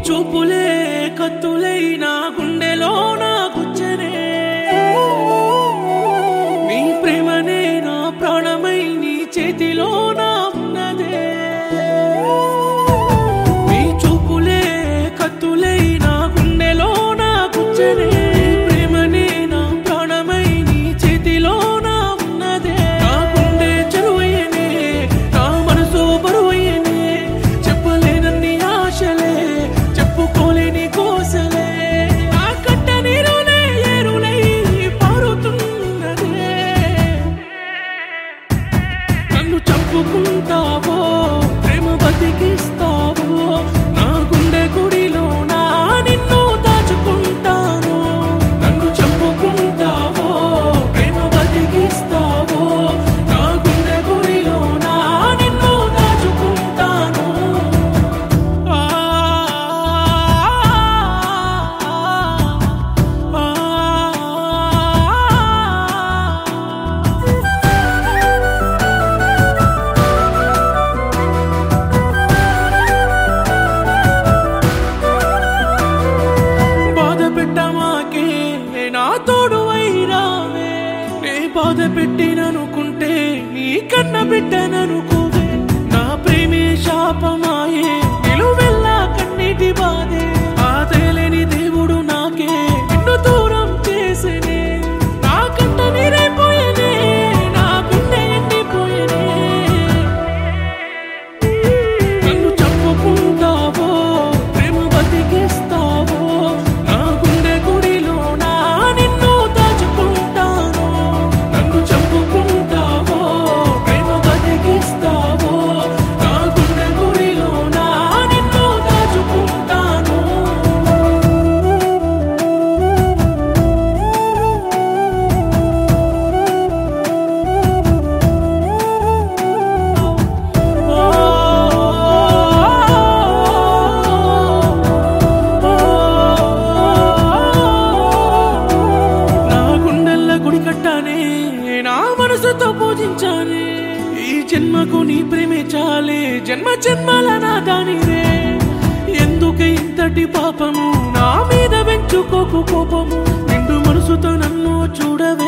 చూపులే కత్తులై నా గుండెలో నా గుచ్చనే నీ ప్రేమనే నా ప్రాణమై నీ చేతిలో నా ఉన్నదే నీ చూపులే కత్తులై నా గుండెలో నా గుచ్చనే నీ ప్రేమనే నా ప్రాణమై నీ చేతిలో నా ఉన్నదే నా గుండె చెరువయ్యనే నా మనసు బరువయ్యనే చెప్పలేనన్ని ఆశలే చెప్పుకోలేని కోసలే నా కట్ట నీరులే ఏరులై పారుతున్నదే నన్ను చంపుకుంటావో ప్రేమ బతికిస్తావో నా గుండె గుడిలో నా నిన్ను దాచుకుంటాను నన్ను చంపుకుంటావో ప్రేమ బతికిస్తావో నా గుండె గుడిలో నా నిన్ను దాచుకుంటాను ఆ బాధ పెట్టమాకే నా తోడు వైరావే నే బాధ పెట్టిననుకుంటే నీ కన్న బిడ్డననుకోవే నా ప్రేమే శాపమాయే నిలువెల్లా కన్నీటి బాధే ఆ తేలేని దేవుడు నాకే నిన్ను దూరం చేసనే నా కంట నీరైపోయేనే నా గుండె ఎండిపోయేనే నన్ను చంపుకుంటావో ప్రేమ బతికిస్తావో నా గుండె గుడిలో నా నిన్ను దాచుకుంటాను నన్ను చంపుకుంటావో ప్రేమ బతికిస్తావో నా గుండె గుడిలో నా నిన్ను దాచుకుంటాను నా గుండెల్ల గుడి కట్టానే నా మనసుతో పూజించానే ఈ జన్మకు నీ ప్రేమే చాలే జన్మ జన్మల నా దానిరే ఎందుకు ఇంతటి పాపము నా మీద పెంచుకోకు కోపము నిండు మనసుతో నన్ను చూడవే